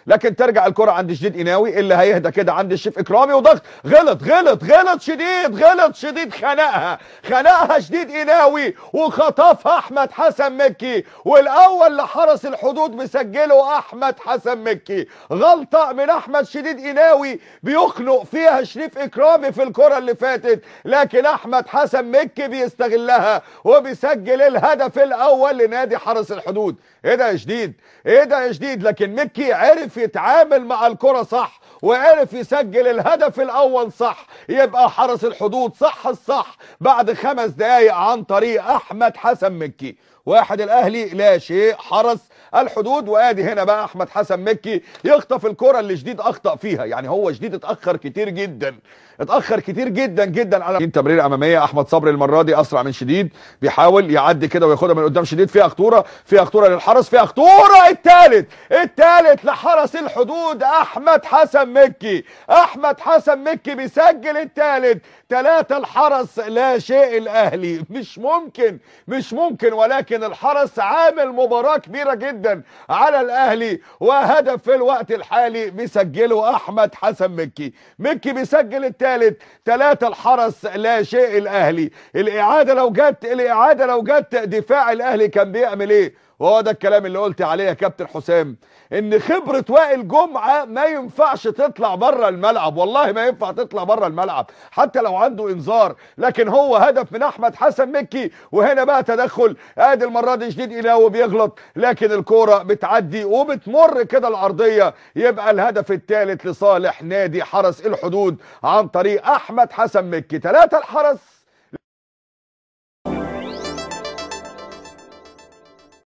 لكن ترجع الكره عند شديد قناوي اللي هيهدى كده عند الشيف اكرامي وضغط غلط غلط غلط شديد غلط شديد خنقها خنقها شديد قناوي وخطفها احمد حسن مكي والاول لحرس الحدود مسجله احمد حسن مكي غلطه من احمد شديد قناوي بيخنق فيها شريف اكرامي في الكره اللي فاتت لكن احمد حسن مكي بيستغلها وبيسجل الهدف الاول لنادي حرس الحدود ايه ده يا شديد ايه ده يا شديد لكن مكي عرف يتعامل مع الكره صح وعرف يسجل الهدف الاول صح يبقى حرس الحدود صح الصح بعد خمس دقايق عن طريق احمد حسن مكي واحد الاهلي لا شيء حرس الحدود وادي هنا بقى احمد حسن مكي يخطف الكره اللي جديد اخطا فيها يعني هو جديد اتاخر كتير جدا اتاخر كتير جدا جدا على تمرير اماميه احمد صبري المره دي اسرع من شديد بيحاول يعدي كده وياخدها من قدام شديد فيها خطوره فيها خطوره للحرس فيها خطوره الثالث الثالث لحرس الحدود احمد حسن مكي احمد حسن مكي بيسجل الثالث ثلاثة الحرس لا شيء الاهلي مش ممكن مش ممكن ولكن الحرس عامل مباراة كبيرة جدا على الاهلي وهدف في الوقت الحالي بيسجله احمد حسن مكي مكي بيسجل الثالث ثلاثة الحرس لا شيء الاهلي الاعادة لو جت الاعادة لو جت دفاع الاهلي كان بيعمل ايه وهو ده الكلام اللي قلت عليه يا كابتن حسام ان خبرة وائل جمعة ما ينفعش تطلع بره الملعب والله ما ينفع تطلع بره الملعب حتى لو عنده انذار لكن هو هدف من احمد حسن مكي وهنا بقى تدخل ادي المرة دي شديد قناوي بيغلط لكن الكورة بتعدي وبتمر كده الارضية يبقى الهدف الثالث لصالح نادي حرس الحدود عن طريق احمد حسن مكي ثلاثة الحرس